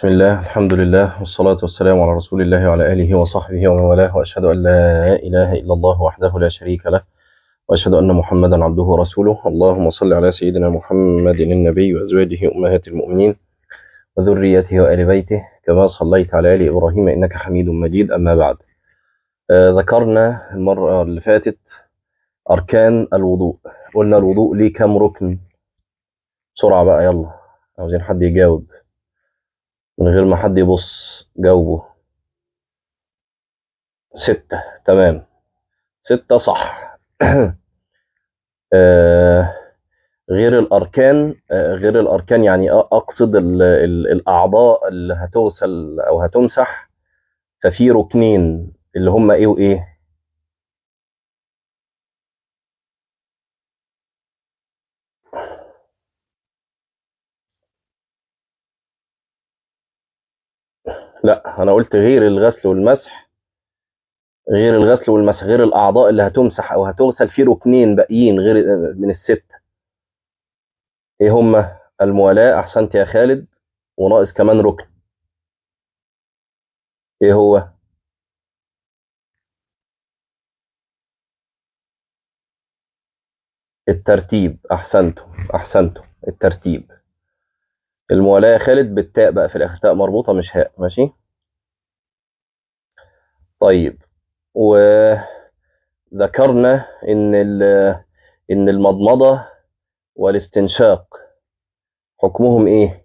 بسم الله الحمد لله والصلاة والسلام على رسول الله وعلى آله وصحبه ومن والاه وأشهد أن لا إله إلا الله وحده لا شريك له وأشهد أن محمدا عبده ورسوله اللهم صل على سيدنا محمد النبي وأزواجه أمهات المؤمنين وذريته وآل بيته كما صليت على آل إبراهيم إنك حميد مجيد أما بعد آه ذكرنا المرة اللي فاتت أركان الوضوء قلنا الوضوء ليه كام ركن بسرعة بقى يلا عاوزين حد يجاوب من غير ما حد يبص جاوبه ستة تمام ستة صح آه غير الأركان آه غير الأركان يعني أقصد ال ال الأعضاء اللي هتغسل أو هتمسح ففي ركنين اللي هم إيه وإيه لا أنا قلت غير الغسل والمسح غير الغسل والمسح غير الأعضاء اللي هتمسح أو هتغسل في ركنين باقيين غير من الستة إيه هما الموالاة أحسنت يا خالد وناقص كمان ركن إيه هو الترتيب أحسنتم أحسنتم الترتيب الموالاة يا خالد بالتاء بقى في الآخر تاء مربوطة مش هاء ماشي طيب وذكرنا إن إن المضمضة والاستنشاق حكمهم إيه؟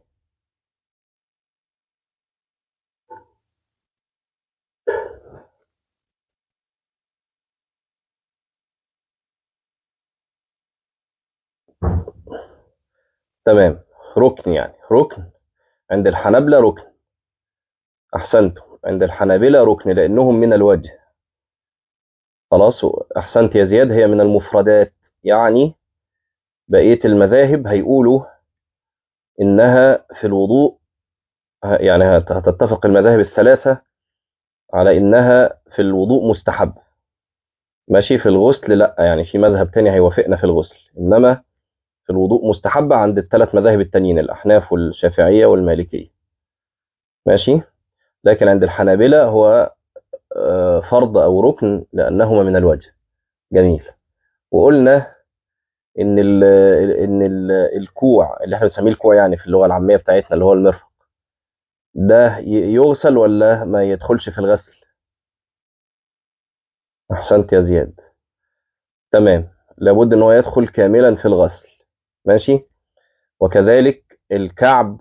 تمام ركن يعني ركن عند الحنابلة ركن أحسنتم عند الحنابلة ركن لأنهم من الوجه خلاص أحسنت يا زياد هي من المفردات يعني بقية المذاهب هيقولوا إنها في الوضوء يعني هتتفق المذاهب الثلاثة على إنها في الوضوء مستحب ماشي في الغسل لا يعني في مذهب تاني هيوافقنا في الغسل إنما في الوضوء مستحبة عند الثلاث مذاهب التانيين الأحناف والشافعية والمالكية ماشي لكن عند الحنابلة هو فرض أو ركن لأنهما من الوجه جميل وقلنا إن ال إن ال الكوع اللي احنا بنسميه الكوع يعني في اللغة العامية بتاعتنا اللي هو المرفق ده يغسل ولا ما يدخلش في الغسل أحسنت يا زياد تمام لابد إن هو يدخل كاملا في الغسل ماشي وكذلك الكعب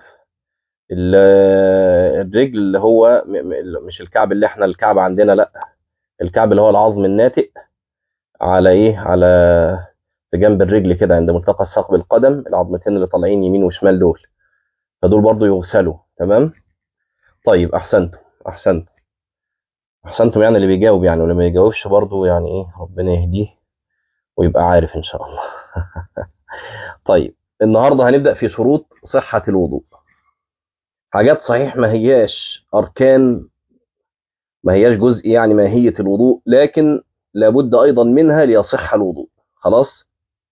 الرجل اللي هو مش الكعب اللي احنا الكعب عندنا لا الكعب اللي هو العظم الناتئ على ايه على في جنب الرجل كده عند ملتقى الساق بالقدم العظمتين اللي طالعين يمين وشمال دول فدول برضو يغسلوا تمام طيب احسنتم احسنتم احسنتم يعني اللي بيجاوب يعني واللي ما يجاوبش برضو يعني ايه ربنا يهديه ويبقى عارف ان شاء الله طيب النهارده هنبدا في شروط صحه الوضوء حاجات صحيح ما هياش أركان ما هياش جزء يعني ماهية الوضوء لكن لابد أيضا منها ليصح الوضوء خلاص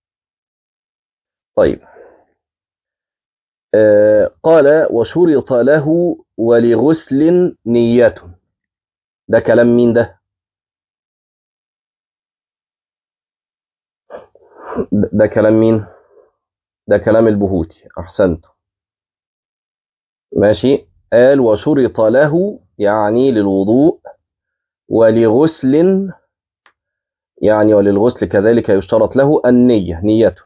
طيب آه قال وشرط له ولغسل نية ده كلام مين ده ده كلام مين ده كلام البهوتي أحسنتم ماشي قال وشرط له يعني للوضوء ولغسل يعني وللغسل كذلك يشترط له النية نيته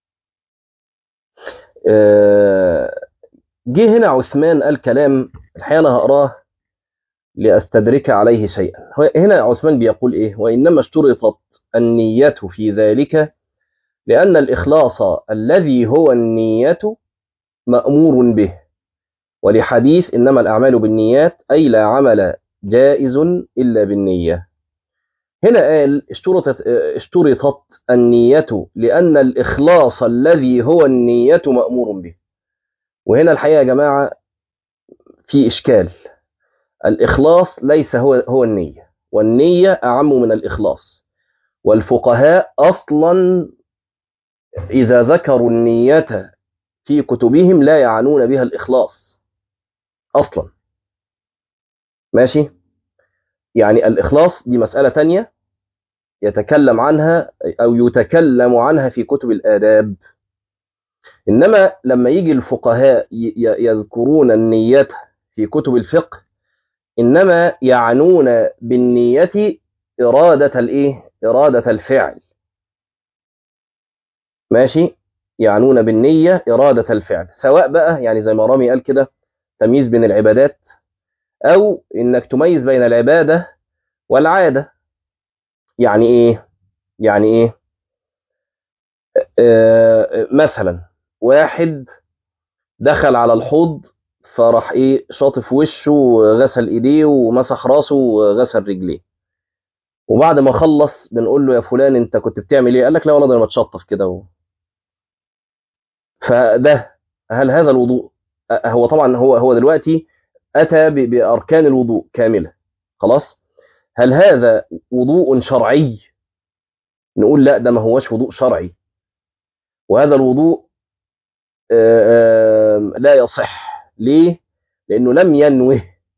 جه هنا عثمان قال كلام الحقيقة أنا هقراه لأستدرك عليه شيئا هنا عثمان بيقول إيه وإنما اشترطت النية في ذلك لأن الإخلاص الذي هو النية مأمور به ولحديث إنما الأعمال بالنيات أي لا عمل جائز إلا بالنية هنا قال اشترطت, اشترطت النية لأن الإخلاص الذي هو النية مأمور به وهنا الحقيقة يا جماعة في إشكال الإخلاص ليس هو, هو النية والنية أعم من الإخلاص والفقهاء أصلا إذا ذكروا النية في كتبهم لا يعنون بها الإخلاص اصلا ماشي يعني الاخلاص دي مساله تانية يتكلم عنها او يتكلم عنها في كتب الاداب انما لما يجي الفقهاء ي- ي- يذكرون النية في كتب الفقه انما يعنون بالنية إرادة الإيه؟ إرادة الفعل ماشي يعنون بالنية إرادة الفعل سواء بقى يعني زي ما رامي قال كده تمييز بين العبادات أو إنك تميز بين العبادة والعادة يعني إيه؟ يعني إيه؟ آه مثلا واحد دخل على الحوض فراح إيه شاطف وشه وغسل إيديه ومسح راسه وغسل رجليه وبعد ما خلص بنقول له يا فلان انت كنت بتعمل ايه قال لك لا والله ده انا بتشطف كده و... فده هل هذا الوضوء أه، هو طبعا هو هو دلوقتي اتى ب- باركان الوضوء كامله خلاص هل هذا وضوء شرعي نقول لا ده ما هوش وضوء شرعي وهذا الوضوء آه، آه، لا يصح ليه لانه لم ينوه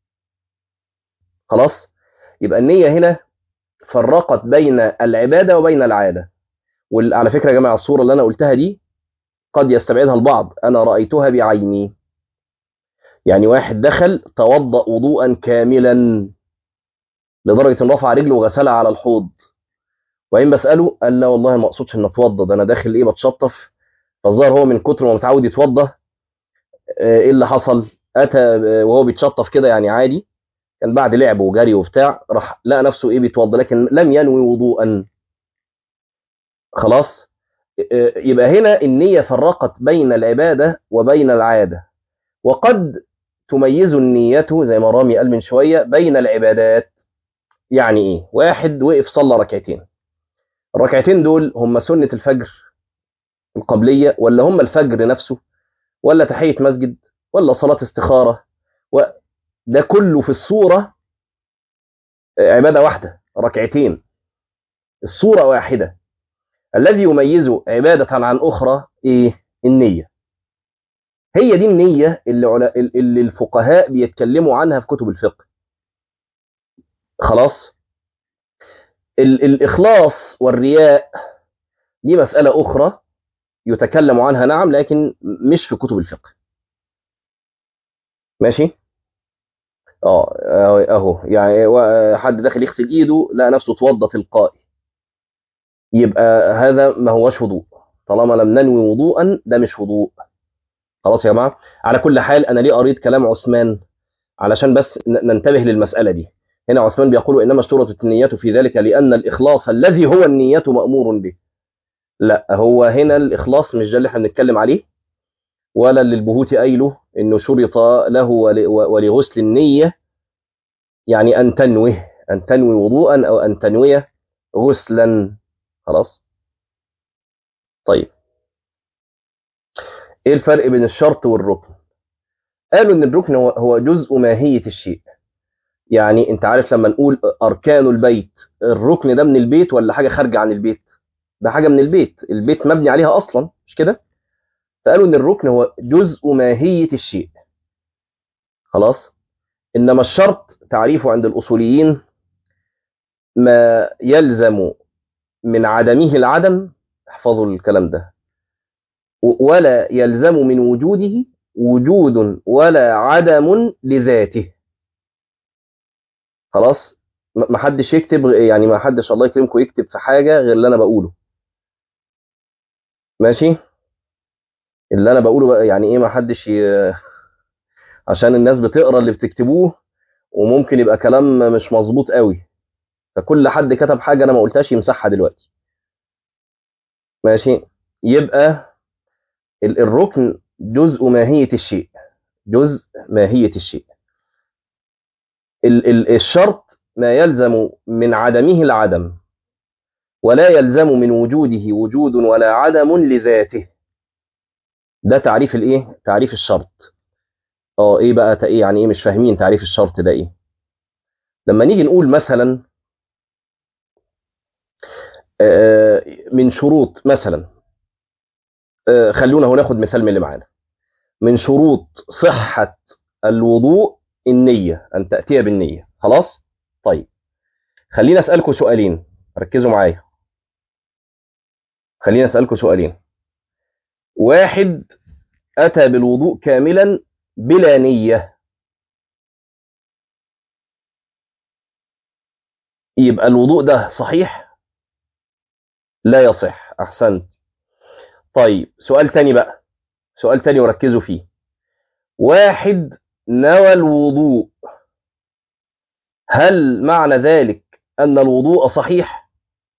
خلاص يبقى النيه هنا فرقت بين العباده وبين العاده وعلى فكره يا جماعه الصوره اللي انا قلتها دي قد يستبعدها البعض انا رايتها بعيني يعني واحد دخل توضأ وضوءا كاملا لدرجه ان رفع رجله وغسلها على الحوض وبعدين بساله قال لا والله ما اقصدش ان اتوضى ده انا داخل ايه بتشطف فالظاهر هو من كتر ما متعود يتوضى آه، ايه اللي حصل اتى آه، وهو بيتشطف كده يعني عادي كان بعد لعب وجري وبتاع راح لقى نفسه ايه بيتوضى لكن لم ينوي وضوءا خلاص آه، يبقى هنا النية فرقت بين العبادة وبين العادة وقد تميز النية زي ما رامي قال من شوية بين العبادات يعني ايه واحد وقف صلى ركعتين الركعتين دول هم سنة الفجر القبلية ولا هم الفجر نفسه ولا تحية مسجد ولا صلاة استخارة وده كله في الصورة عبادة واحدة ركعتين الصورة واحدة الذي يميز عبادة عن أخرى إيه؟ النية هي دي النية اللي, علا... اللي الفقهاء بيتكلموا عنها في كتب الفقه خلاص ال... الإخلاص والرياء دي مسألة أخرى يتكلم عنها نعم لكن مش في كتب الفقه ماشي اه اهو يعني و- حد داخل يغسل ايده لقى نفسه اتوضى تلقائي يبقى هذا ما هوش وضوء طالما لم ننوي وضوءا ده مش وضوء خلاص يا جماعه على كل حال انا ليه قريت كلام عثمان علشان بس ن- ننتبه للمساله دي هنا عثمان بيقول انما اشترطت النية في ذلك لان الاخلاص الذي هو النية مامور به لا هو هنا الاخلاص مش ده اللي احنا بنتكلم عليه ولا اللي البهوتي قايله انه شرط له ول- ولغسل النيه يعني ان تنوي ان تنوي وضوءا او ان تنوي غسلا خلاص طيب ايه الفرق بين الشرط والركن قالوا ان الركن هو هو جزء ماهيه الشيء يعني انت عارف لما نقول اركان البيت الركن ده من البيت ولا حاجه خارجه عن البيت ده حاجه من البيت البيت مبني عليها اصلا مش كده فقالوا ان الركن هو جزء ماهيه الشيء خلاص انما الشرط تعريفه عند الاصوليين ما يلزم من عدمه العدم احفظوا الكلام ده و- ولا يلزم من وجوده وجود ولا عدم لذاته خلاص م- ما حدش يكتب يعني ما حدش الله يكرمكم يكتب في حاجه غير اللي انا بقوله ماشي اللي انا بقوله بقى يعني ايه ما حدش ي... عشان الناس بتقرا اللي بتكتبوه وممكن يبقى كلام مش مظبوط قوي فكل حد كتب حاجه انا ما قلتهاش يمسحها دلوقتي ماشي يبقى ال- الركن جزء ماهيه الشيء جزء ماهيه الشيء ال- ال- الشرط ما يلزم من عدمه العدم ولا يلزم من وجوده وجود ولا عدم لذاته ده تعريف الايه تعريف الشرط اه ايه بقى تا- ايه يعني ايه مش فاهمين تعريف الشرط ده ايه لما نيجي نقول مثلا آه، من شروط مثلا آه، خلونا هو ناخد مثال من اللي معانا من شروط صحة الوضوء النية أن تأتي بالنية خلاص طيب خلينا أسألكم سؤالين ركزوا معايا خلينا أسألكم سؤالين واحد أتى بالوضوء كاملا بلا نية يبقى الوضوء ده صحيح لا يصح أحسنت طيب سؤال تاني بقى سؤال تاني وركزوا فيه واحد نوى الوضوء هل معنى ذلك أن الوضوء صحيح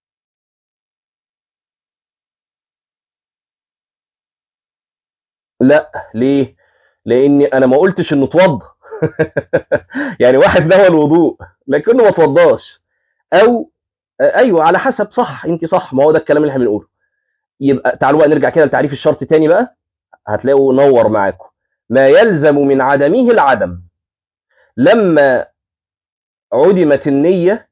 لا ليه لاني انا ما قلتش انه اتوضى يعني واحد نوى الوضوء لكنه ما اتوضاش او ايوه على حسب صح انت صح ما هو ده الكلام اللي احنا بنقوله يبقى تعالوا بقى نرجع كده لتعريف الشرط تاني بقى هتلاقوا نور معاكم ما يلزم من عدمه العدم لما عدمت النية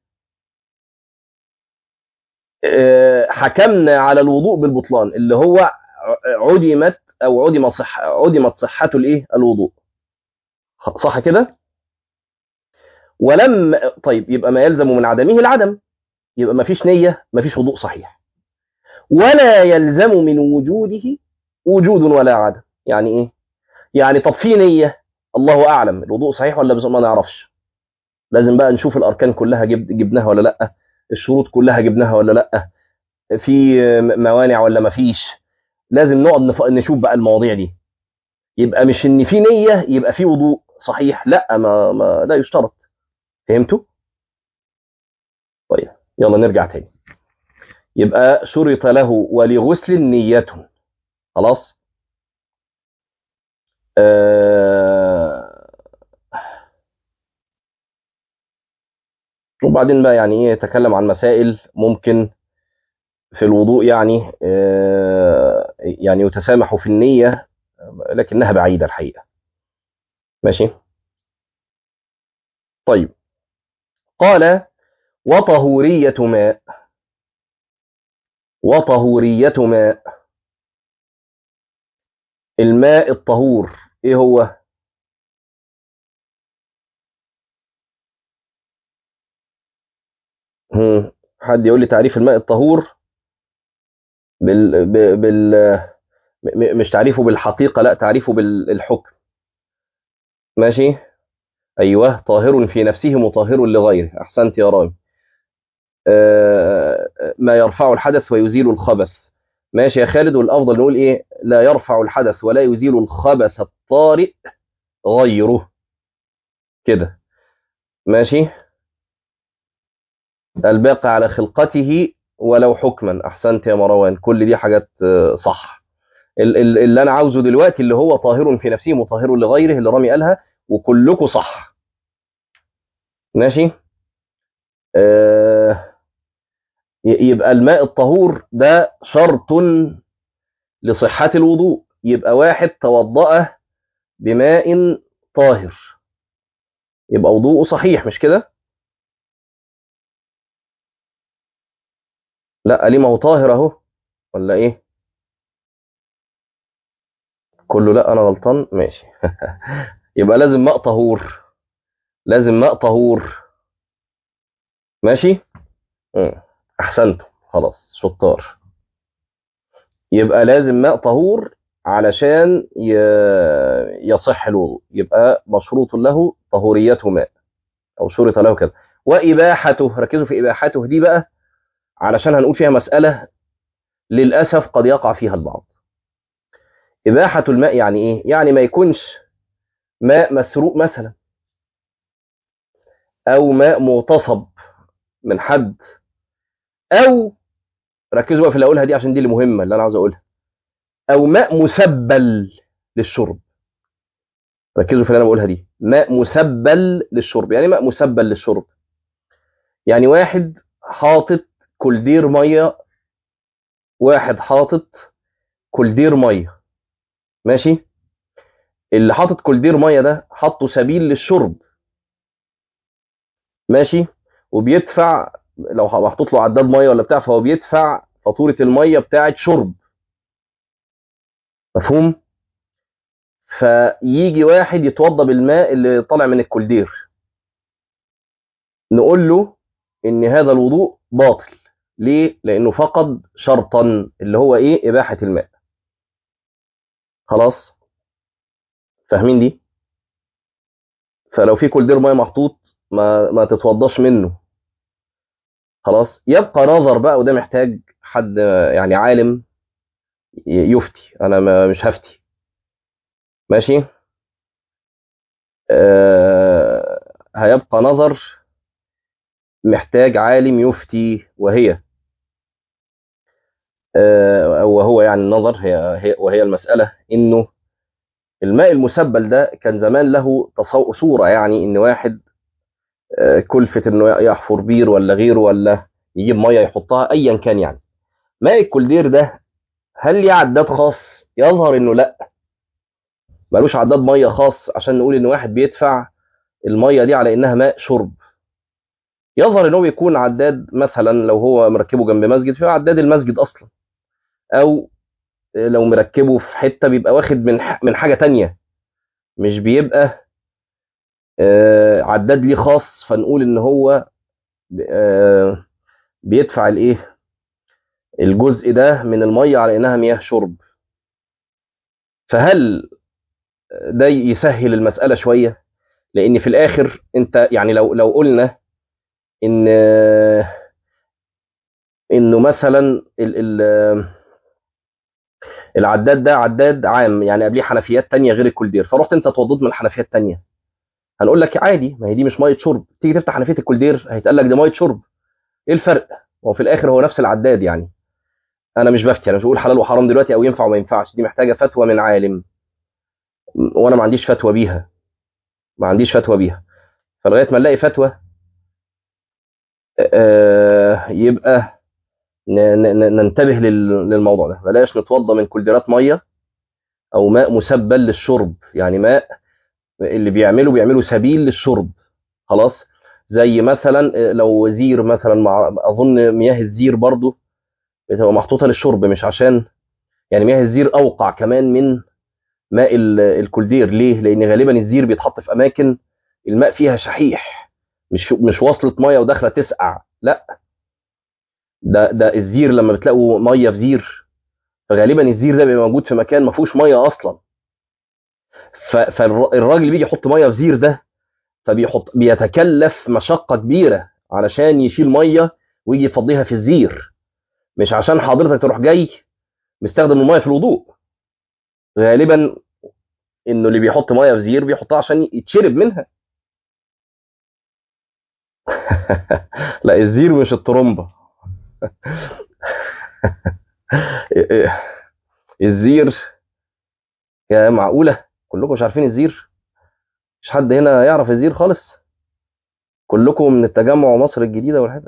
حكمنا على الوضوء بالبطلان اللي هو عدمت او عدم صح عدمت صحة الايه الوضوء صح كده ولم طيب يبقى ما يلزم من عدمه العدم يبقى ما فيش نية ما فيش وضوء صحيح ولا يلزم من وجوده وجود ولا عدم يعني ايه يعني طب في نية الله اعلم الوضوء صحيح ولا ما نعرفش لازم بقى نشوف الاركان كلها جب جبناها ولا لا الشروط كلها جبناها ولا لا في موانع ولا ما فيش لازم نقعد نشوف بقى المواضيع دي يبقى مش ان في نيه يبقى في وضوء صحيح لا ما, ما لا يشترط فهمتوا طيب يلا نرجع تاني يبقى شرط له ولغسل نية خلاص آه وبعدين بقى يعني ايه يتكلم عن مسائل ممكن في الوضوء يعني يعني يتسامح في النية لكنها بعيدة الحقيقة ماشي طيب قال وطهورية ماء وطهورية ماء الماء الطهور ايه هو حد يقول لي تعريف الماء الطهور بال, بال... مش تعريفه بالحقيقة لا تعريفه بالحكم ماشي أيوه طاهر في نفسه مطهر لغيره أحسنت يا رامي آه ما يرفع الحدث ويزيل الخبث ماشي يا خالد والأفضل نقول إيه لا يرفع الحدث ولا يزيل الخبث الطارئ غيره كده ماشي الباقي على خلقته ولو حكما احسنت يا مروان كل دي حاجات صح اللي انا عاوزه دلوقتي اللي هو طاهر في نفسه مطهر لغيره اللي رامي قالها وكلكم صح ماشي آه يبقى الماء الطهور ده شرط لصحة الوضوء يبقى واحد توضأ بماء طاهر يبقى وضوءه صحيح مش كده لا ليه ما هو طاهر اهو ولا ايه كله لا انا غلطان ماشي يبقى لازم ماء طهور لازم ماء طهور ماشي احسنتم خلاص شطار يبقى لازم ماء طهور علشان يصح الوضوء يبقى مشروط له طهورية ماء او شرط له كده واباحته ركزوا في اباحته دي بقى علشان هنقول فيها مسألة للأسف قد يقع فيها البعض إباحة الماء يعني إيه؟ يعني ما يكونش ماء مسروق مثلا أو ماء مغتصب من حد أو ركزوا بقى في اللي أقولها دي عشان دي اللي مهمة اللي أنا عاوز أقولها أو ماء مسبل للشرب ركزوا في اللي أنا بقولها دي ماء مسبل للشرب يعني ماء مسبل للشرب يعني واحد حاطط كولدير ميه واحد حاطط كولدير ميه ماشي اللي حاطط كولدير ميه ده حطه سبيل للشرب ماشي وبيدفع لو محطوط له عداد ميه ولا بتاع فهو بيدفع فاتوره الميه بتاعه شرب مفهوم فيجي واحد يتوضى بالماء اللي طالع من الكولدير نقول له ان هذا الوضوء باطل ليه لانه فقد شرطا اللي هو ايه اباحه الماء خلاص فاهمين دي فلو في كولدير ميه محطوط ما ما تتوضاش منه خلاص يبقى نظر بقى وده محتاج حد يعني عالم يفتي انا ما مش هفتي ماشي آه هيبقى نظر محتاج عالم يفتي وهي آه وهو يعني النظر هي, هي وهي المسألة إنه الماء المسبل ده كان زمان له صورة يعني إن واحد آه كلفة إنه يحفر بير ولا غيره ولا يجيب مية يحطها أيا كان يعني ماء الكولدير ده هل ليه عداد خاص؟ يظهر إنه لأ ملوش عداد مية خاص عشان نقول إن واحد بيدفع المية دي على إنها ماء شرب يظهر ان هو بيكون عداد مثلا لو هو مركبه جنب مسجد فهو عداد المسجد اصلا او لو مركبه في حته بيبقى واخد من من حاجه تانية مش بيبقى عداد ليه خاص فنقول ان هو بيدفع الايه الجزء ده من الميه على انها مياه شرب فهل ده يسهل المساله شويه لان في الاخر انت يعني لو لو قلنا ان انه مثلا ال ال العداد ده عداد عام يعني قبليه حنفيات تانية غير الكولدير فرحت انت اتوضيت من الحنفيات التانية هنقول لك عادي ما هي دي مش ميه شرب تيجي تفتح حنفيه الكولدير هيتقال لك دي ميه شرب ايه الفرق هو في الاخر هو نفس العداد يعني انا مش بفتي انا مش بقول حلال وحرام دلوقتي او ينفع وما ينفعش دي محتاجه فتوى من عالم وانا ما عنديش فتوى بيها ما عنديش فتوى بيها فلغايه ما نلاقي فتوى آه يبقى ننتبه للموضوع ده بلاش نتوضى من كولديرات ميه او ماء مسبل للشرب يعني ماء اللي بيعمله بيعملوا سبيل للشرب خلاص زي مثلا لو زير مثلا مع اظن مياه الزير برضو بتبقى محطوطه للشرب مش عشان يعني مياه الزير اوقع كمان من ماء الكولدير ليه لان غالبا الزير بيتحط في اماكن الماء فيها شحيح مش مش وصلت ميه وداخله تسقع لا ده ده الزير لما بتلاقوا ميه في زير فغالبا الزير ده بيبقى موجود في مكان ما فيهوش ميه اصلا فالراجل اللي بيجي يحط ميه في زير ده فبيحط بيتكلف مشقه كبيره علشان يشيل ميه ويجي يفضيها في الزير مش عشان حضرتك تروح جاي مستخدم الميه في الوضوء غالبا انه اللي بيحط ميه في زير بيحطها عشان يتشرب منها لا الزير مش الطرمبه الزير يا معقوله كلكم مش عارفين الزير مش حد هنا يعرف الزير خالص كلكم من التجمع ومصر الجديده والحته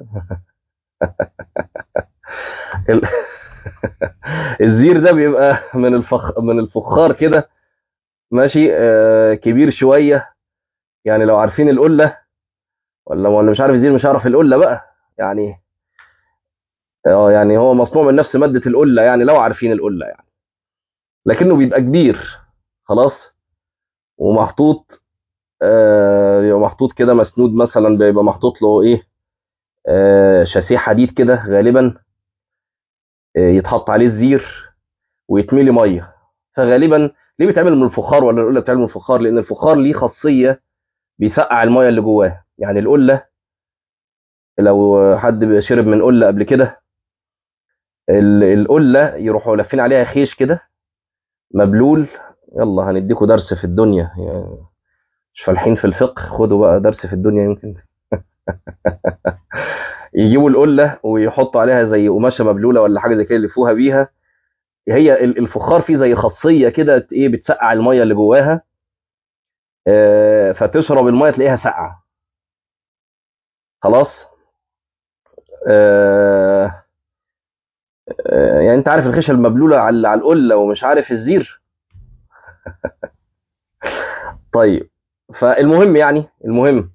الزير ده بيبقى من الفخ من الفخار كده ماشي آه كبير شويه يعني لو عارفين القله ولا ولا مش عارف الزير مش عارف القله بقى يعني اه يعني هو مصنوع من نفس ماده القله يعني لو عارفين القله يعني لكنه بيبقى كبير خلاص ومحطوط آه بيبقى محطوط كده مسنود مثلا بيبقى محطوط له ايه آه شاسيه حديد كده غالبا آه يتحط عليه الزير ويتملي ميه فغالبا ليه بيتعمل من الفخار ولا القله بتعمل من الفخار لان الفخار ليه خاصيه بيسقع الميه اللي جواه يعني القله لو حد شرب من قله قبل كده القله يروحوا لافين عليها خيش كده مبلول يلا هنديكوا درس في الدنيا يعني مش فالحين في الفقه خدوا بقى درس في الدنيا يمكن يجيبوا القله ويحطوا عليها زي قماشه مبلوله ولا حاجه زي كده يلفوها بيها هي الفخار فيه زي خاصيه كده ايه بتسقع الميه اللي جواها آه فتشرب الميه تلاقيها ساقعه خلاص آه آه يعني انت عارف الخيشه المبلوله على على القله ومش عارف الزير طيب فالمهم يعني المهم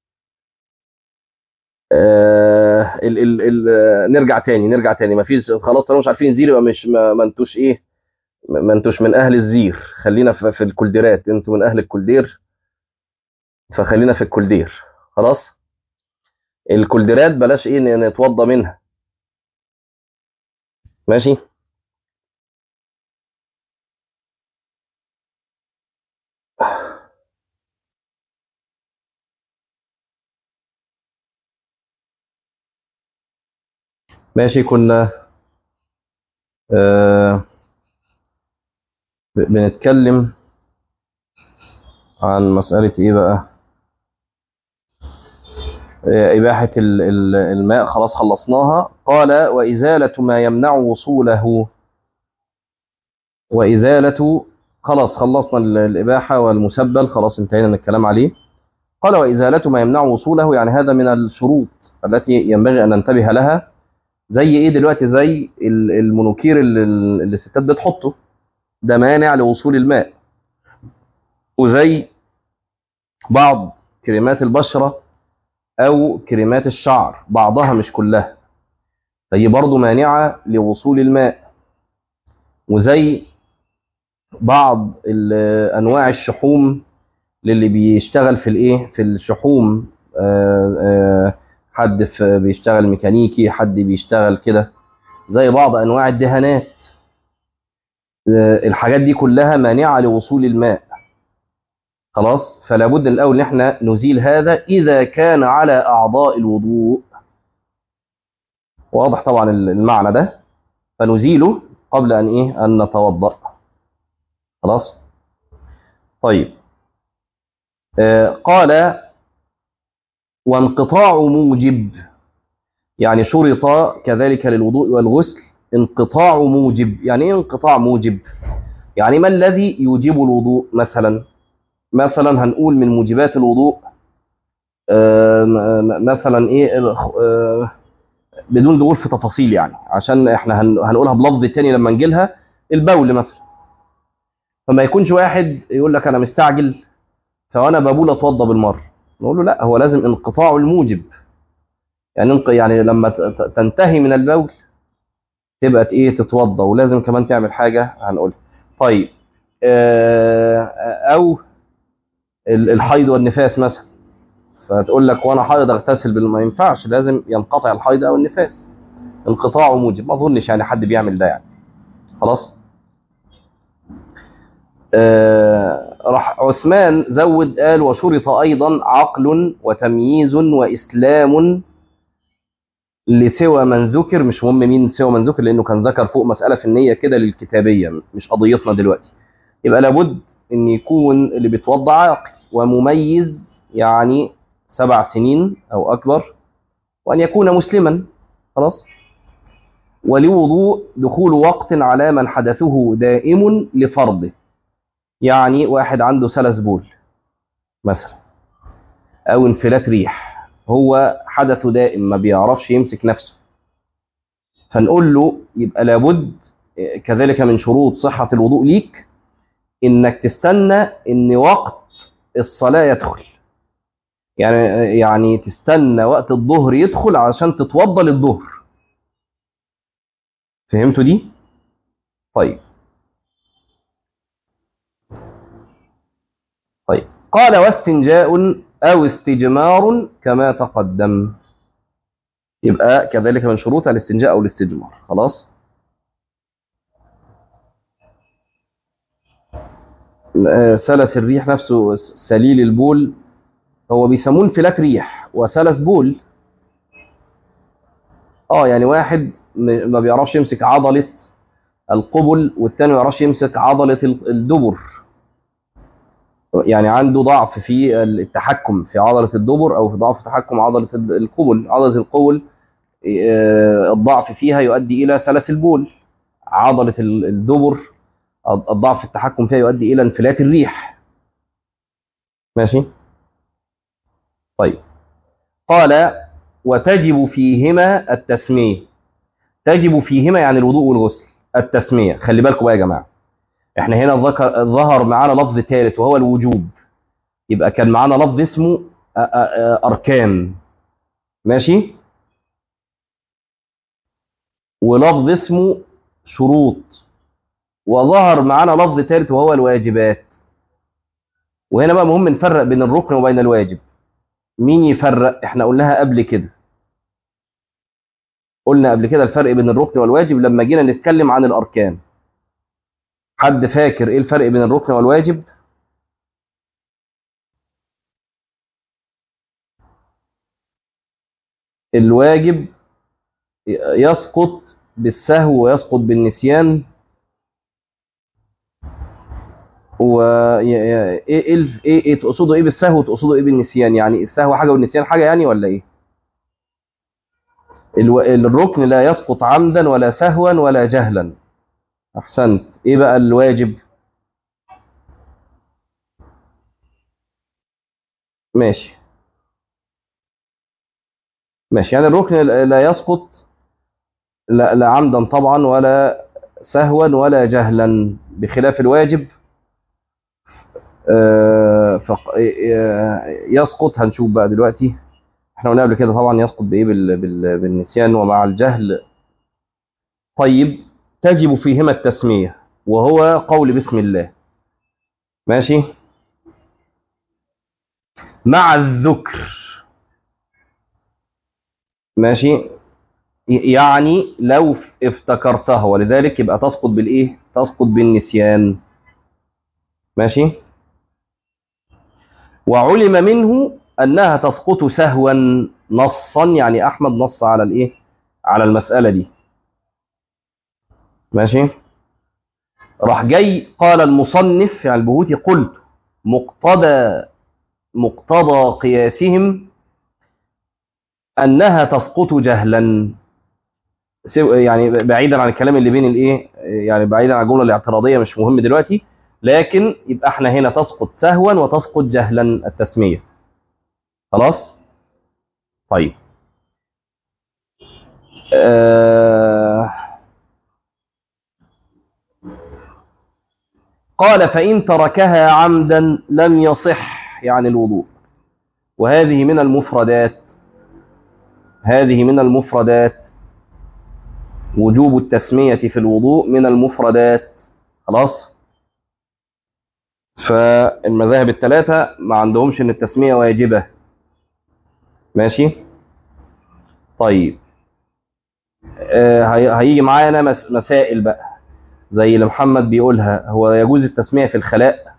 آه ال ال ال نرجع تاني نرجع تاني ما فيش خلاص طالما مش عارفين الزير يبقى مش ما, ما انتوش ايه ما انتوش من اهل الزير خلينا في في الكولديرات انتوا من اهل الكولدير فخلينا في الكولدير خلاص الكولديرات بلاش ايه ن- نتوضى منها ماشي ماشي كنا آه ب- بنتكلم عن مسألة ايه بقى آه، إباحة ال- ال- الماء خلاص خلصناها قال وإزالة ما يمنع وصوله وإزالة خلاص خلصنا ال- الإباحة والمسبل خلاص انتهينا من الكلام عليه قال وإزالة ما يمنع وصوله يعني هذا من الشروط التي ينبغي أن ننتبه لها زي إيه دلوقتي زي ال- المنوكير اللي اللي الستات بتحطه ده مانع لوصول الماء وزي بعض كريمات البشرة أو كريمات الشعر بعضها مش كلها فهي برضو مانعة لوصول الماء وزي بعض ال- أنواع الشحوم للي بيشتغل في الإيه في الشحوم آه، آه، حد في بيشتغل ميكانيكي حد بيشتغل كده زي بعض أنواع الدهانات آه، الحاجات دي كلها مانعة لوصول الماء خلاص فلا بد الأول إن احنا نزيل هذا إذا كان على أعضاء الوضوء واضح طبعا المعنى ده فنزيله قبل أن إيه أن نتوضأ خلاص طيب آه قال وانقطاع موجب يعني شرط كذلك للوضوء والغسل انقطاع موجب يعني ايه انقطاع موجب يعني ما الذي يوجب الوضوء مثلا مثلا هنقول من موجبات الوضوء آه م- مثلا ايه ال- آه بدون دخول في تفاصيل يعني عشان احنا هن- هنقولها بلفظ تاني لما نجيلها البول مثلا فما يكونش واحد يقول لك انا مستعجل فانا بقول اتوضى بالمره نقول له لا هو لازم انقطاع الموجب يعني انق- يعني لما ت- ت- تنتهي من البول تبقى ت- ايه تتوضى ولازم كمان تعمل حاجه هنقولها طيب آه، او ال- الحيض والنفاس مثلا فتقول لك وانا حائض اغتسل بال- ما ينفعش لازم ينقطع الحيض او النفاس انقطاع موجب ما اظنش يعني حد بيعمل ده يعني خلاص آه، راح عثمان زود قال وشرط ايضا عقل وتمييز واسلام لسوى من ذكر مش مهم مين سوى من ذكر لانه كان ذكر فوق مساله في النيه كده للكتابيه مش قضيتنا دلوقتي يبقى لابد ان يكون اللي بيتوضا عاقل ومميز يعني سبع سنين او اكبر وان يكون مسلما خلاص ولوضوء دخول وقت على من حدثه دائم لفرضه يعني واحد عنده سلس بول مثلا او انفلات ريح هو حدثه دائم ما بيعرفش يمسك نفسه فنقول له يبقى لابد كذلك من شروط صحة الوضوء ليك انك تستنى ان وقت الصلاة يدخل يعني يعني تستنى وقت الظهر يدخل عشان تتوضى للظهر فهمتوا دي طيب طيب قال واستنجاء او استجمار كما تقدم يبقى كذلك من شروط الاستنجاء او الاستجمار خلاص آه، سلس الريح نفسه س- سليل البول هو بيسموه انفلات ريح وسلس بول اه يعني واحد م- ما بيعرفش يمسك عضلة القبل والتاني ما بيعرفش يمسك عضلة ال- الدبر يعني عنده ضعف في التحكم في عضلة الدبر او في ضعف في تحكم عضلة ال- القبل عضلة القبل آه، الضعف فيها يؤدي الى سلس البول عضلة ال- الدبر الضعف في التحكم فيها يؤدي الى انفلات الريح ماشي طيب قال وتجب فيهما التسمية تجب فيهما يعني الوضوء والغسل التسمية خلي بالكم بقى يا جماعة احنا هنا ذكر ظهر معانا لفظ ثالث وهو الوجوب يبقى كان معانا لفظ اسمه أ- أ- أ- أركان ماشي ولفظ اسمه شروط وظهر معانا لفظ ثالث وهو الواجبات وهنا بقى مهم نفرق بين الركن وبين الواجب مين يفرق احنا قلناها قبل كده قلنا قبل كده الفرق بين الركن والواجب لما جينا نتكلم عن الاركان حد فاكر ايه الفرق بين الركن والواجب الواجب يسقط بالسهو ويسقط بالنسيان و ايه ايه ايه, إيه تقصدوا ايه بالسهو وتقصدوا ايه بالنسيان يعني السهو حاجه والنسيان حاجه يعني ولا ايه الو... الركن لا يسقط عمدا ولا سهوا ولا جهلا احسنت ايه بقى الواجب ماشي ماشي يعني الركن لا يسقط لا, لا عمدا طبعا ولا سهوا ولا جهلا بخلاف الواجب آه فق... يسقط هنشوف بقى دلوقتي احنا قلنا قبل كده طبعا يسقط بايه بال... بال... بالنسيان ومع الجهل طيب تجب فيهما التسميه وهو قول بسم الله ماشي مع الذكر ماشي يعني لو افتكرتها ولذلك يبقى تسقط بالايه تسقط بالنسيان ماشي وعلم منه انها تسقط سهوا نصا يعني احمد نص على الايه على المساله دي ماشي راح جاي قال المصنف يعني البهوتي قلت مقتضى مقتضى قياسهم انها تسقط جهلا يعني بعيدا عن الكلام اللي بين الايه يعني بعيدا عن الجمله الاعتراضيه مش مهم دلوقتي لكن يبقى احنا هنا تسقط سهوا وتسقط جهلا التسميه خلاص طيب آه قال فإن تركها عمدا لم يصح يعني الوضوء وهذه من المفردات هذه من المفردات وجوب التسمية في الوضوء من المفردات خلاص فالمذاهب الثلاثة ما عندهمش ان التسمية واجبة ماشي طيب آه هيجي معانا مس مسائل بقى زي اللي محمد بيقولها هو يجوز التسمية في الخلاء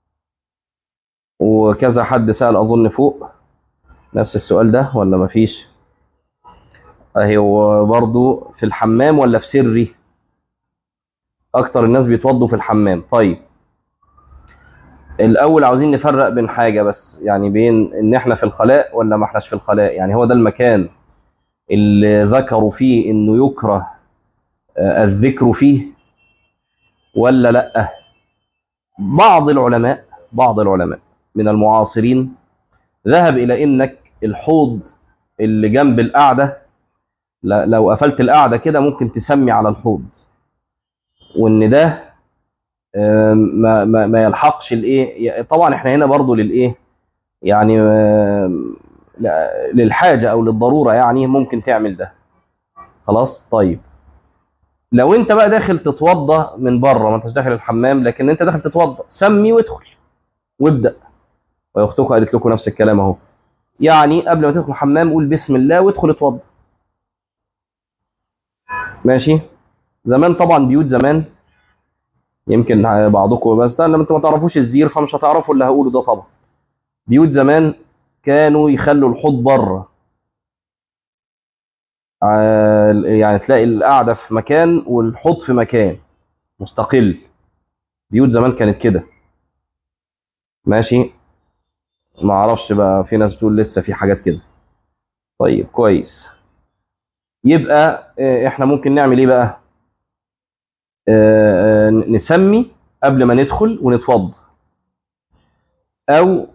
وكذا حد سأل أظن فوق نفس السؤال ده ولا مفيش اهي برضو في الحمام ولا في سري اكتر الناس بيتوضوا في الحمام طيب الاول عاوزين نفرق بين حاجه بس يعني بين ان احنا في الخلاء ولا ما احناش في الخلاء يعني هو ده المكان اللي ذكروا فيه انه يكره الذكر فيه ولا لا بعض العلماء بعض العلماء من المعاصرين ذهب الى انك الحوض اللي جنب القعده لو قفلت القعده كده ممكن تسمي على الحوض وان ده ما ما ما يلحقش الايه طبعا احنا هنا برضو للايه يعني للحاجه او للضروره يعني ممكن تعمل ده خلاص طيب لو انت بقى داخل تتوضا من بره ما انتش داخل الحمام لكن انت داخل تتوضا سمي وادخل وابدا واختكم قالت لكم نفس الكلام اهو يعني قبل ما تدخل الحمام قول بسم الله وادخل اتوضا ماشي زمان طبعا بيوت زمان يمكن بعضكم بس لما انتوا ما تعرفوش الزير فمش هتعرفوا اللي هقوله ده طبعا بيوت زمان كانوا يخلوا الحوض بره يعني تلاقي القعده في مكان والحوض في مكان مستقل بيوت زمان كانت كده ماشي ما اعرفش بقى في ناس بتقول لسه في حاجات كده طيب كويس يبقى احنا ممكن نعمل ايه بقى اه نسمي قبل ما ندخل ونتوضى او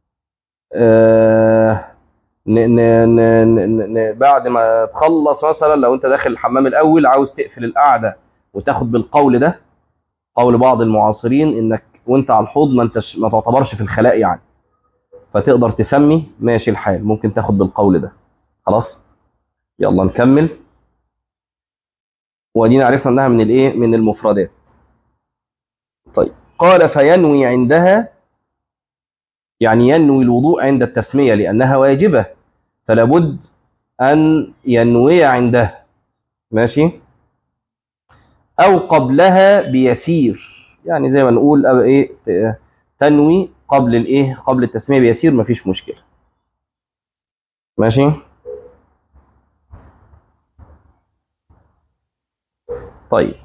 اه ن ن ن ن بعد ما تخلص مثلا لو انت داخل الحمام الاول عاوز تقفل القعده وتاخد بالقول ده قول بعض المعاصرين انك وانت على الحوض ما انتش ما تعتبرش في الخلاء يعني فتقدر تسمي ماشي الحال ممكن تاخد بالقول ده خلاص يلا نكمل ودينا عرفنا انها من الايه من المفردات طيب قال فينوي عندها يعني ينوي الوضوء عند التسمية لأنها واجبة فلا بد أن ينوي عندها ماشي أو قبلها بيسير يعني زي ما نقول أو إيه تنوي قبل الإيه قبل التسمية بيسير مفيش مشكلة ماشي طيب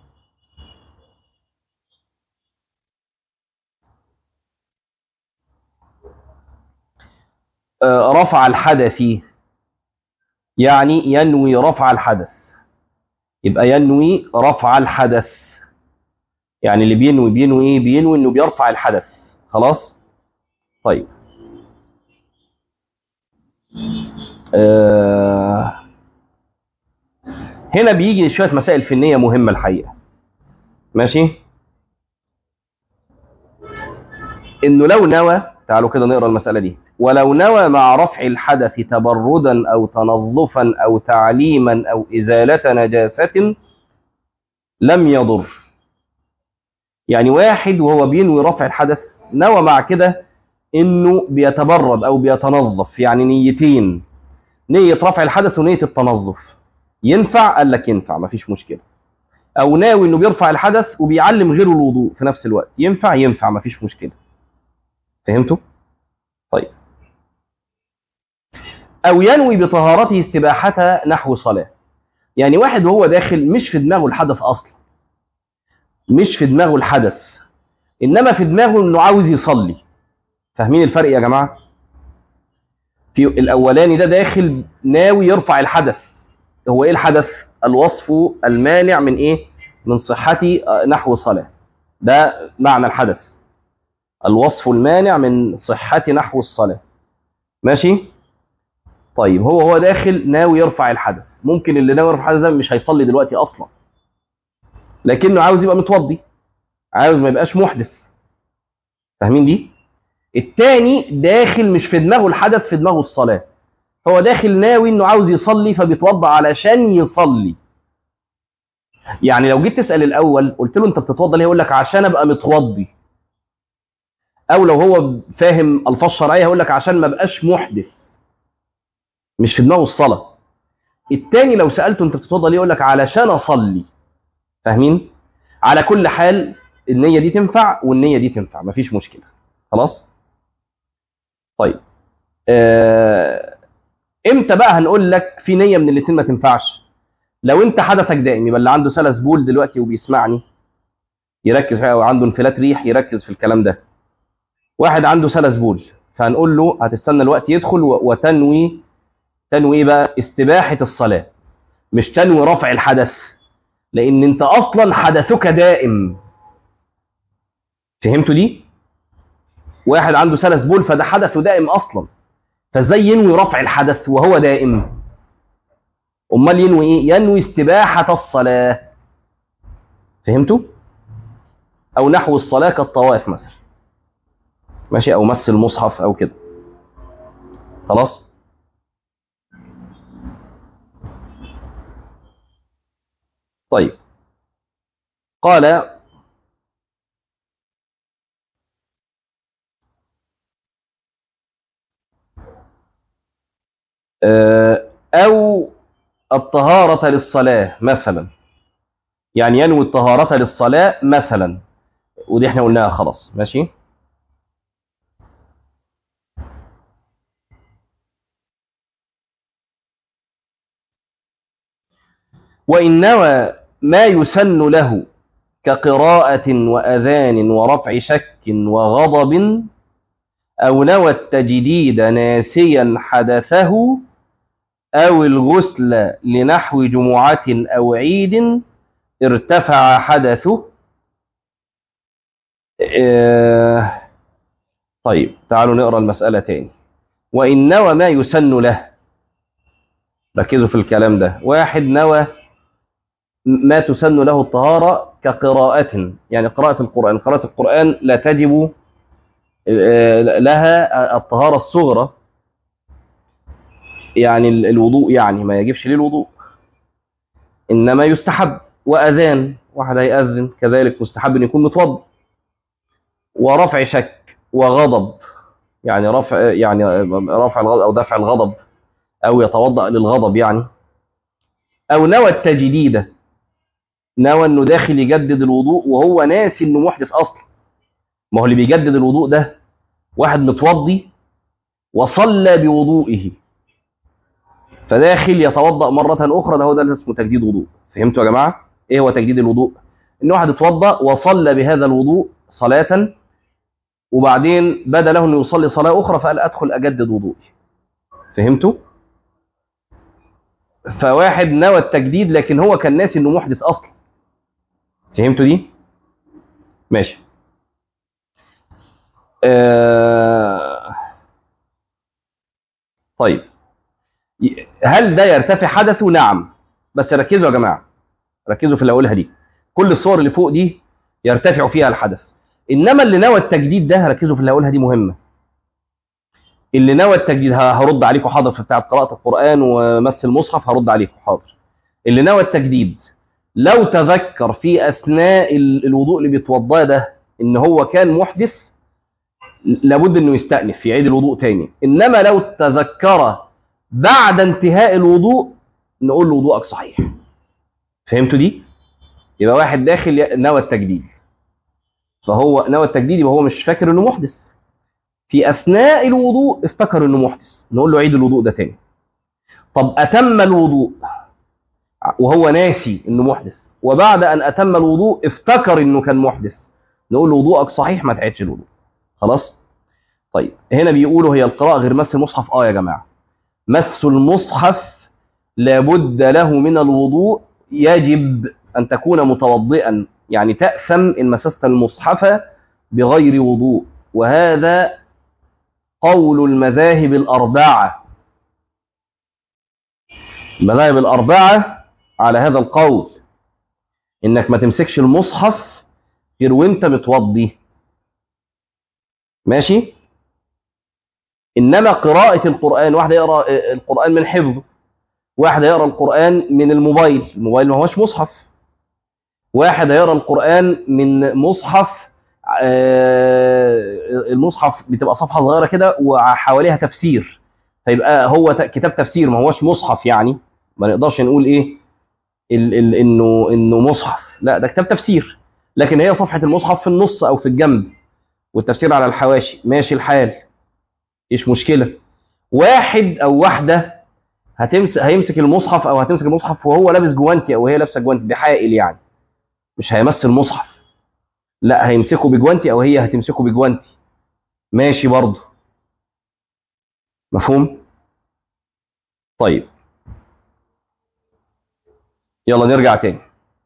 رفع الحدث يعني ينوي رفع الحدث يبقى ينوي رفع الحدث يعني اللي بينوي بينوي ايه بينوي انه بيرفع الحدث خلاص طيب آه هنا بيجي شويه مسائل فنيه مهمه الحقيقه ماشي انه لو نوى تعالوا كده نقرا المساله دي ولو نوى مع رفع الحدث تبردا او تنظفا او تعليما او ازاله نجاسه لم يضر يعني واحد وهو بينوي رفع الحدث نوى مع كده انه بيتبرد او بيتنظف يعني نيتين نيه رفع الحدث ونيه التنظف ينفع قال لك ينفع مفيش مشكله او ناوي انه بيرفع الحدث وبيعلم غيره الوضوء في نفس الوقت ينفع ينفع مفيش مشكله فهمتوا طيب او ينوي بطهارته استباحتها نحو صلاه يعني واحد وهو داخل مش في دماغه الحدث اصلا مش في دماغه الحدث انما في دماغه انه عاوز يصلي فاهمين الفرق يا جماعه في الاولاني ده داخل ناوي يرفع الحدث هو ايه الحدث الوصف المانع من ايه من صحتي نحو صلاه ده معنى الحدث الوصف المانع من صحة نحو الصلاة ماشي طيب هو هو داخل ناوي يرفع الحدث ممكن اللي ناوي يرفع الحدث ده مش هيصلي دلوقتي اصلا لكنه عاوز يبقى متوضي عاوز ما يبقاش محدث فاهمين دي التاني داخل مش في دماغه الحدث في دماغه الصلاة هو داخل ناوي انه عاوز يصلي فبيتوضا علشان يصلي يعني لو جيت تسال الاول قلت له انت بتتوضا ليه يقول لك عشان ابقى متوضي او لو هو فاهم الفاظ شرعيه هيقول لك عشان ما بقاش محدث مش في دماغه الصلاه التاني لو سالته انت بتتوضا ليه يقول لك علشان اصلي فاهمين على كل حال النيه دي تنفع والنيه دي تنفع مفيش مشكله خلاص طيب آه... امتى بقى هنقول لك في نيه من الاثنين ما تنفعش لو انت حدثك دائم يبقى اللي عنده سلس بول دلوقتي وبيسمعني يركز فيها وعنده انفلات ريح يركز في الكلام ده واحد عنده سلس بول فهنقول له هتستنى الوقت يدخل وتنوي تنوي بقى استباحة الصلاة مش تنوي رفع الحدث لأن أنت أصلا حدثك دائم فهمتوا دي؟ واحد عنده سلس بول فده حدثه دائم أصلا فازاي ينوي رفع الحدث وهو دائم؟ أمال ينوي إيه؟ ينوي استباحة الصلاة فهمتوا؟ أو نحو الصلاة كالطواف مثلا ماشي او مس المصحف او كده خلاص طيب قال او الطهارة للصلاة مثلا يعني ينوي الطهارة للصلاة مثلا ودي احنا قلناها خلاص ماشي وإن نوى ما يسن له كقراءة وأذان ورفع شك وغضب أو نوى التجديد ناسيا حدثه أو الغسل لنحو جمعة أو عيد ارتفع حدثه اه طيب تعالوا نقرأ المسألة تاني وإن نوى ما يسن له ركزوا في الكلام ده واحد نوى ما تسن له الطهارة كقراءة يعني قراءة القرآن قراءة القرآن لا تجب لها الطهارة الصغرى يعني الوضوء يعني ما يجبش ليه الوضوء إنما يستحب وأذان واحد هيأذن كذلك مستحب أن يكون متوضي ورفع شك وغضب يعني رفع يعني رفع الغضب او دفع الغضب او يتوضا للغضب يعني او نوى التجديد نوى انه داخل يجدد الوضوء وهو ناسي انه محدث اصلا ما هو اللي بيجدد الوضوء ده واحد متوضي وصلى بوضوئه فداخل يتوضا مره اخرى ده هو ده اللي اسمه تجديد وضوء فهمتوا يا جماعه ايه هو تجديد الوضوء ان واحد اتوضا وصلى بهذا الوضوء صلاه وبعدين بدا له انه يصلي صلاه اخرى فقال ادخل اجدد وضوئي فهمتوا فواحد نوى التجديد لكن هو كان ناسي انه محدث اصلا فهمتوا دي ماشي آه... طيب هل ده يرتفع حدثه نعم بس ركزوا يا جماعه ركزوا في اللي هقولها دي كل الصور اللي فوق دي يرتفع فيها الحدث انما اللي نوى التجديد ده ركزوا في اللي هقولها دي مهمه اللي نوى التجديد هرد عليكم حاضر في بتاعه قراءه القران ومس المصحف هرد عليكم حاضر اللي نوى التجديد لو تذكر في اثناء الوضوء اللي بيتوضاه ده ان هو كان محدث لابد انه يستأنف يعيد الوضوء تاني انما لو تذكر بعد انتهاء الوضوء نقول له وضوءك صحيح فهمتوا دي يبقى واحد داخل نوى التجديد فهو نوى التجديد يبقى هو مش فاكر انه محدث في اثناء الوضوء افتكر انه محدث نقول له عيد الوضوء ده تاني طب اتم الوضوء وهو ناسي انه محدث وبعد ان اتم الوضوء افتكر انه كان محدث نقول له وضوءك صحيح ما تعيدش الوضوء خلاص طيب هنا بيقولوا هي القراءه غير مس المصحف اه يا جماعه مس المصحف لابد له من الوضوء يجب ان تكون متوضئا يعني تاثم ان مسست المصحف بغير وضوء وهذا قول المذاهب الاربعه المذاهب الاربعه على هذا القول انك ما تمسكش المصحف غير وانت متوضي ماشي انما قراءه القران واحد يقرا القران من حفظه واحد يقرا القران من الموبايل الموبايل ما هوش مصحف واحد يقرا القران من مصحف المصحف بتبقى صفحه صغيره كده وحواليها تفسير فيبقى هو كتاب تفسير ما هوش مصحف يعني ما نقدرش نقول ايه ال ال انه انه مصحف لا ده كتاب تفسير لكن هي صفحه المصحف في النص او في الجنب والتفسير على الحواشي ماشي الحال ايش مشكله واحد او واحده هتمسك هيمسك المصحف او هتمسك المصحف وهو لابس جوانتي او هي لابسه جوانتي دي حائل يعني مش هيمس المصحف لا هيمسكه بجوانتي او هي هتمسكه بجوانتي ماشي برضه مفهوم طيب يلا نرجع تاني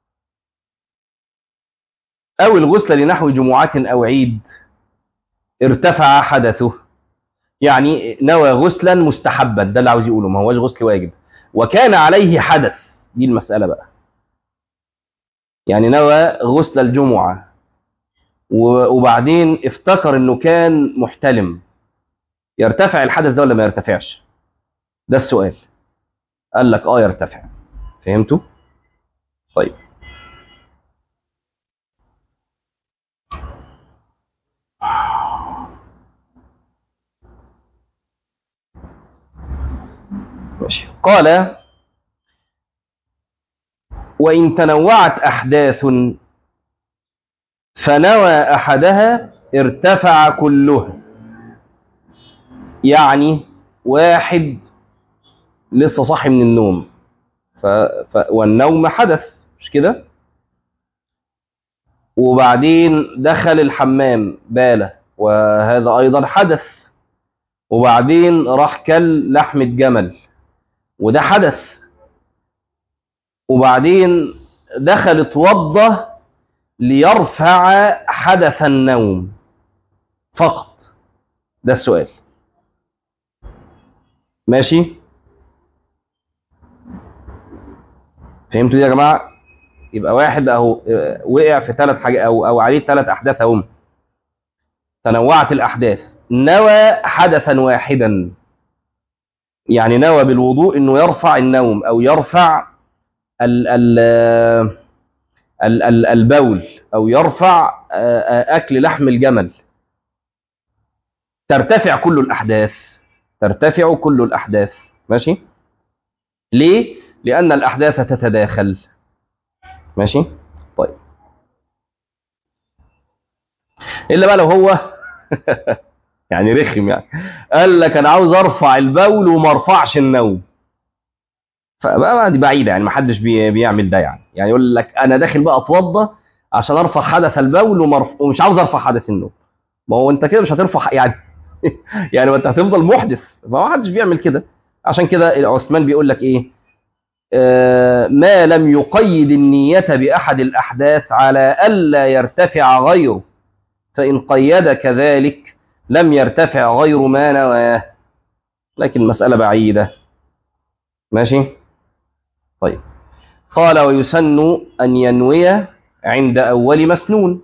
أو الغسل لنحو جمعة أو عيد ارتفع حدثه يعني نوى غسلا مستحبا ده اللي عاوز يقوله ما هوش غسل واجب وكان عليه حدث دي المسألة بقى يعني نوى غسل الجمعة وبعدين افتكر انه كان محتلم يرتفع الحدث ده ولا ما يرتفعش ده السؤال قال لك اه يرتفع فهمتوا طيب ماشي قال وإن تنوعت أحداث فنوى أحدها ارتفع كلها يعني واحد لسه صاحي من النوم ف... ف... والنوم حدث مش كده وبعدين دخل الحمام باله وهذا أيضا حدث وبعدين راح كل لحمة جمل وده حدث وبعدين دخل اتوضى ليرفع حدث النوم فقط ده السؤال ماشي فهمتوا دي يا جماعه يبقى واحد اهو وقع في ثلاث حاجات او او عليه ثلاث احداث اهم تنوعت الاحداث نوى حدثا واحدا يعني نوى بالوضوء انه يرفع النوم او يرفع ال ال ال- ال- البول أو يرفع آه، آه، أكل لحم الجمل ترتفع كل الأحداث ترتفع كل الأحداث ماشي ليه؟ لأن الأحداث تتداخل ماشي طيب إلا بقى لو هو يعني رخم يعني قال لك أنا عاوز أرفع البول وما أرفعش النوم فبقى دي بعيدة يعني ما حدش بي بيعمل ده يعني يعني يقول لك أنا داخل بقى أتوضى عشان أرفع حدث البول ومرف... ومش عاوز أرفع حدث النوم ما هو أنت كده مش هترفع يعني يعني ما أنت هتفضل محدث فما حدش بيعمل كده عشان كده عثمان بيقول لك إيه آه ما لم يقيد النية بأحد الأحداث على ألا يرتفع غيره فإن قيد كذلك لم يرتفع غير ما نواه لكن مسألة بعيدة ماشي طيب قال ويسن أن ينوي عند أول مسنون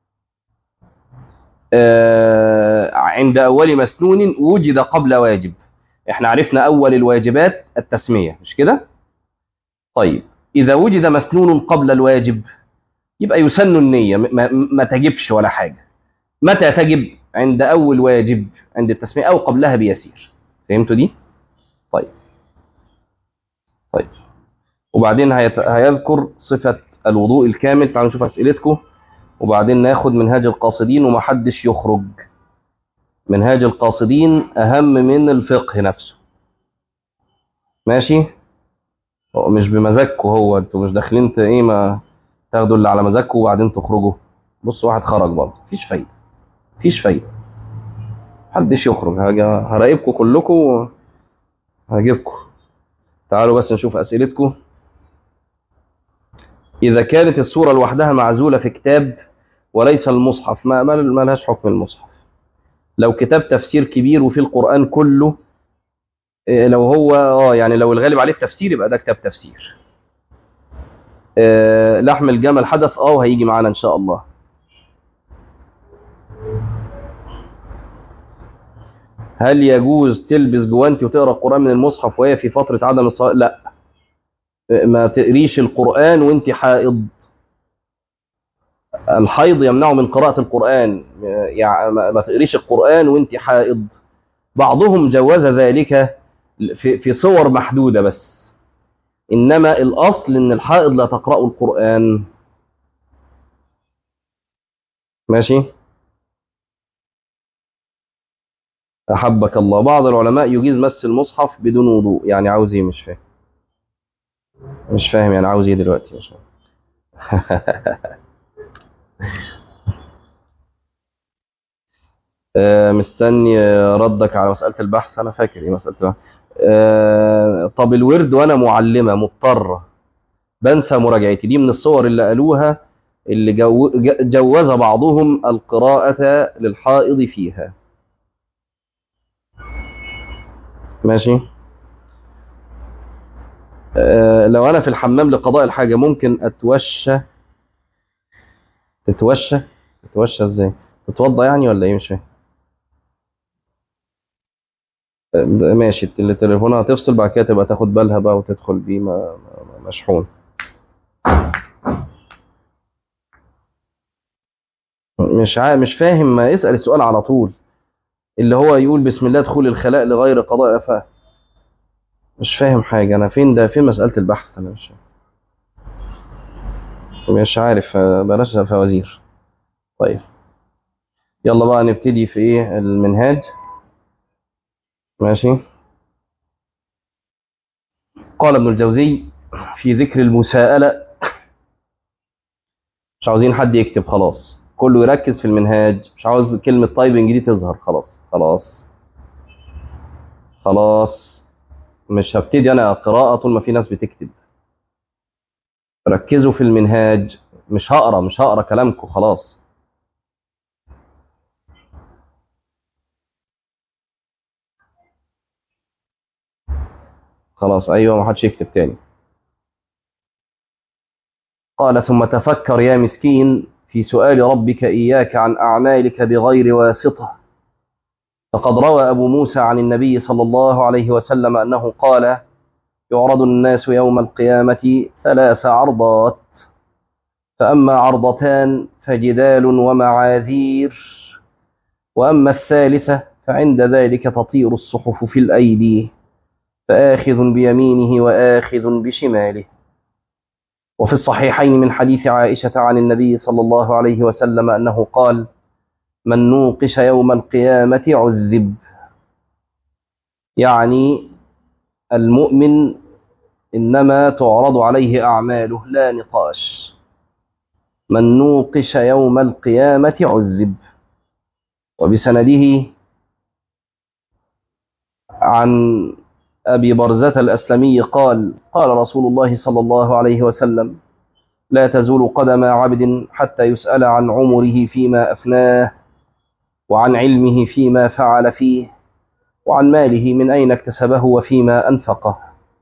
آه عند أول مسنون وجد قبل واجب احنا عرفنا أول الواجبات التسمية مش كده طيب إذا وجد مسنون قبل الواجب يبقى يسن النية ما, ما تجبش ولا حاجة متى تجب عند أول واجب عند التسمية أو قبلها بيسير فهمتوا دي طيب طيب وبعدين هيت... هيذكر صفة الوضوء الكامل تعالوا نشوف أسئلتكم وبعدين ناخد منهاج القاصدين ومحدش يخرج منهاج القاصدين أهم من الفقه نفسه ماشي هو مش بمزاجكم هو انتوا مش داخلين ت- ايه ما تاخدوا اللي على مزاجكم وبعدين تخرجوا بص واحد خرج برضه مفيش فايدة مفيش فايدة محدش يخرج هاجي هراقبكم كلكم هجيبكم تعالوا بس نشوف أسئلتكم إذا كانت الصورة لوحدها معزولة في كتاب وليس المصحف ما ما ما لهاش حكم المصحف لو كتاب تفسير كبير وفيه القرآن كله إيه، لو هو اه يعني لو الغالب عليه التفسير يبقى ده كتاب تفسير آه، لحم الجمل حدث اه وهيجي معانا ان شاء الله هل يجوز تلبس جوانتي وتقرا القرآن من المصحف وهي في فترة عدم الصلاة لا ما تقريش القرآن وانت حائض الحيض يمنعه من قراءة القرآن يعني ما ما تقريش القرآن وانت حائض بعضهم جوز ذلك في في صور محدودة بس إنما الأصل إن الحائض لا تقرأ القرآن ماشي أحبك الله بعض العلماء يجيز مس المصحف بدون وضوء يعني عاوز إيه مش فاهم مش فاهم يعني عاوز إيه دلوقتي مش فاهم آه، مستني آه، ردك على مسألة البحث أنا فاكر إيه مسألة البحث آه، طب الورد وأنا معلمة مضطرة بنسى مراجعتي دي من الصور اللي قالوها اللي جو ج- جوز بعضهم القراءة للحائض فيها ماشي آه، لو أنا في الحمام لقضاء الحاجة ممكن أتوشى تتوشى تتوشى إزاي تتوضى يعني ولا إيه مش فاهم آه، ماشي اللي تليفونها هتفصل بعد كده تبقى تاخد بالها بقى وتدخل بيه ما- ما- مشحون مش عا... مش فاهم ما اسأل السؤال على طول اللي هو يقول بسم الله دخول الخلاء لغير قضاء ف مش فاهم حاجة أنا فين ده فين مسألة البحث أنا مش مش عارف آه، بلاش فوازير طيب يلا بقى نبتدي في إيه المنهاج ماشي قال ابن الجوزي في ذكر المساءلة مش عاوزين حد يكتب خلاص كله يركز في المنهاج مش عاوز كلمة تايبنج دي تظهر خلاص خلاص خلاص مش هبتدي أنا قراءة طول ما في ناس بتكتب ركزوا في المنهاج مش هقرا مش هقرا كلامكم خلاص خلاص ايوه ما حدش يكتب تاني قال ثم تفكر يا مسكين في سؤال ربك اياك عن اعمالك بغير واسطه فقد روى ابو موسى عن النبي صلى الله عليه وسلم انه قال يعرض الناس يوم القيامه ثلاث عرضات فأما عرضتان فجدال ومعاذير وأما الثالثة فعند ذلك تطير الصحف في الأيدي فآخذ بيمينه وآخذ بشماله وفي الصحيحين من حديث عائشة عن النبي صلى الله عليه وسلم أنه قال من نوقش يوم القيامة عذب يعني المؤمن إنما تعرض عليه أعماله لا نقاش من نوقش يوم القيامة عذب وبسنده عن أبي برزة الأسلمي قال قال رسول الله صلى الله عليه وسلم لا تزول قدم عبد حتى يسأل عن عمره فيما أفناه وعن علمه فيما فعل فيه وعن ماله من أين اكتسبه وفيما أنفقه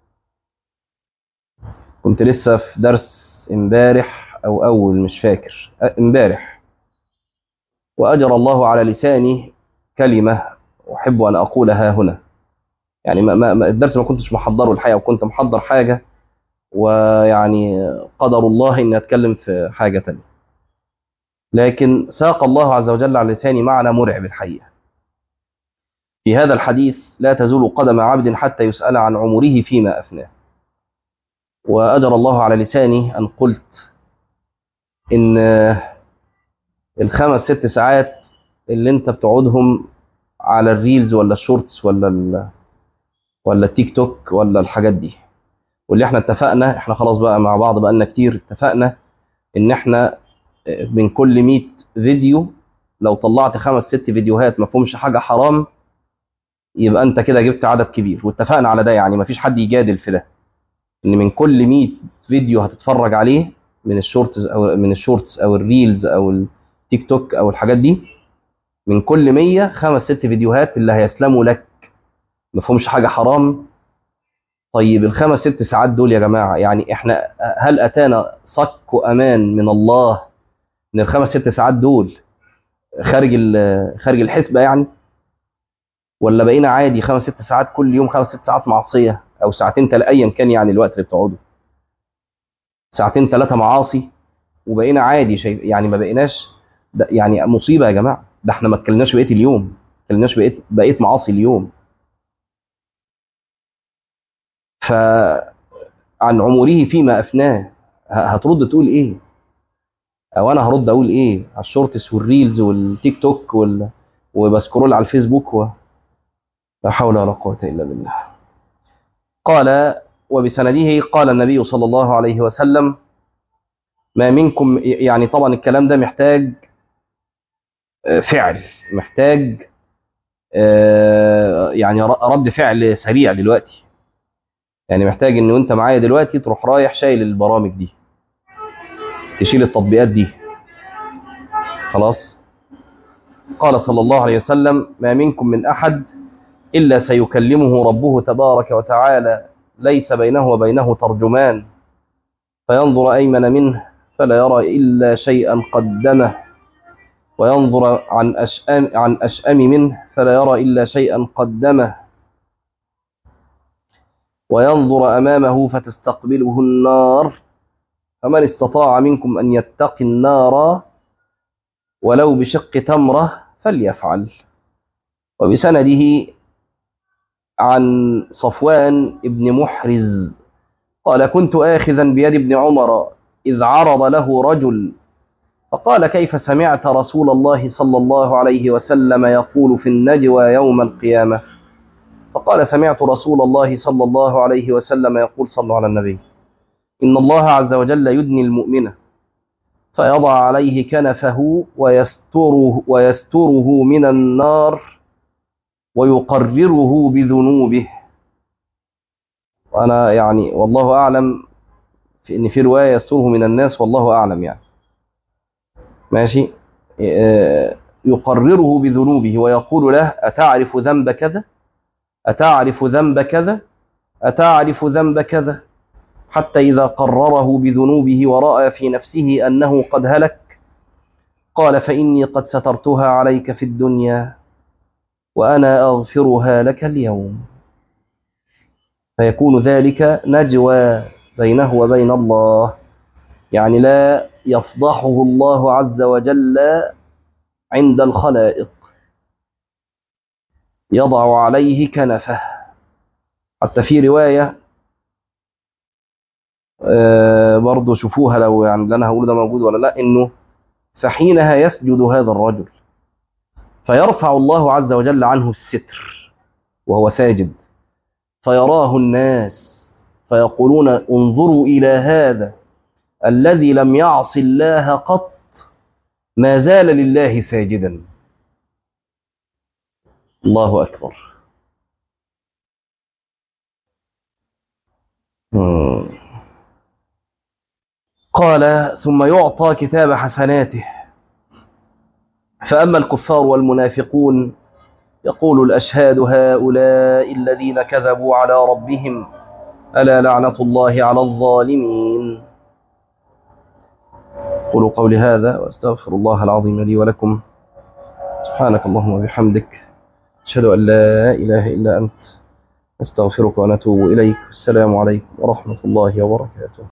كنت لسه في درس امبارح أو أول مش فاكر امبارح وأجر الله على لساني كلمة أحب أن أقولها هنا يعني ما ما الدرس ما كنتش محضره الحقيقة وكنت محضر حاجة ويعني قدر الله إني أتكلم في حاجة تانية لكن ساق الله عز وجل على لساني معنى مرعب الحقيقة في هذا الحديث لا تزول قدم عبد حتى يسأل عن عمره فيما أفناه وأجر الله على لساني أن قلت إن الخمس ست ساعات اللي انت بتقعدهم على الريلز ولا الشورتس ولا ال ولا التيك توك ولا الحاجات دي واللي احنا اتفقنا احنا خلاص بقى مع بعض بقالنا كتير اتفقنا ان احنا من كل 100 فيديو لو طلعت خمس ست فيديوهات ما فيهمش حاجه حرام يبقى انت كده جبت عدد كبير واتفقنا على ده يعني ما فيش حد يجادل في ده ان من كل 100 فيديو هتتفرج عليه من الشورتس او من الشورتس او الريلز او التيك توك او الحاجات دي من كل 100 خمس ست فيديوهات اللي هيسلموا لك ما فيهمش حاجه حرام طيب الخمس ست ساعات دول يا جماعه يعني احنا هل اتانا صك وامان من الله ان الخمس ست ساعات دول خارج خارج الحسبه يعني ولا بقينا عادي خمس ست ساعات كل يوم خمس ست ساعات معصيه او ساعتين تل ايا كان يعني الوقت اللي بتقعده ساعتين ثلاثه معاصي وبقينا عادي شايف يعني ما بقيناش ده يعني مصيبه يا جماعه ده احنا ما اتكلمناش بقيه اليوم ما اتكلمناش بقيه بقيه معاصي اليوم ف عن عمره فيما افناه هترد تقول ايه او انا هرد اقول ايه على الشورتس والريلز والتيك توك وال... وبسكرول على الفيسبوك و... لا حول ولا قوه الا بالله قال وبسنده قال النبي صلى الله عليه وسلم ما منكم يعني طبعا الكلام ده محتاج فعل محتاج يعني رد فعل سريع دلوقتي يعني محتاج ان وانت معايا دلوقتي تروح رايح شايل البرامج دي تشيل التطبيقات دي خلاص قال صلى الله عليه وسلم ما منكم من احد الا سيكلمه ربه تبارك وتعالى ليس بينه وبينه ترجمان فينظر ايمن منه فلا يرى الا شيئا قدمه وينظر عن أشأم, عن أشأم منه فلا يرى إلا شيئا قدمه وينظر أمامه فتستقبله النار فمن استطاع منكم أن يتقي النار ولو بشق تمرة فليفعل وبسنده عن صفوان ابن محرز قال كنت آخذا بيد ابن عمر إذ عرض له رجل فقال كيف سمعت رسول الله صلى الله عليه وسلم يقول في النجوى يوم القيامة فقال سمعت رسول الله صلى الله عليه وسلم يقول صلوا على النبي إن الله عز وجل يدني المؤمن فيضع عليه كنفه ويستره, ويستره من النار ويقرره بذنوبه وأنا يعني والله أعلم في إن في رواية يستره من الناس والله أعلم يعني ماشي يقرره بذنوبه ويقول له أتعرف ذنب كذا أتعرف ذنب كذا أتعرف ذنب كذا حتى إذا قرره بذنوبه ورأى في نفسه أنه قد هلك قال فإني قد سترتها عليك في الدنيا وأنا أغفرها لك اليوم فيكون ذلك نجوى بينه وبين الله يعني لا يفضحه الله عز وجل عند الخلائق يضع عليه كنفه حتى في رواية آه برضو شوفوها لو يعني اللي أنا هقوله ده موجود ولا لا إنه فحينها يسجد هذا الرجل فيرفع الله عز وجل عنه الستر وهو ساجد فيراه الناس فيقولون انظروا إلى هذا الذي لم يعص الله قط ما زال لله ساجدا الله أكبر قال ثم يعطى كتاب حسناته فأما الكفار والمنافقون يقول الأشهاد هؤلاء الذين كذبوا على ربهم ألا لعنة الله على الظالمين قولوا قولي هذا وأستغفر الله العظيم لي ولكم سبحانك اللهم وبحمدك أشهد أن لا إله إلا أنت أستغفرك ونتوب إليك السلام عليكم ورحمة الله وبركاته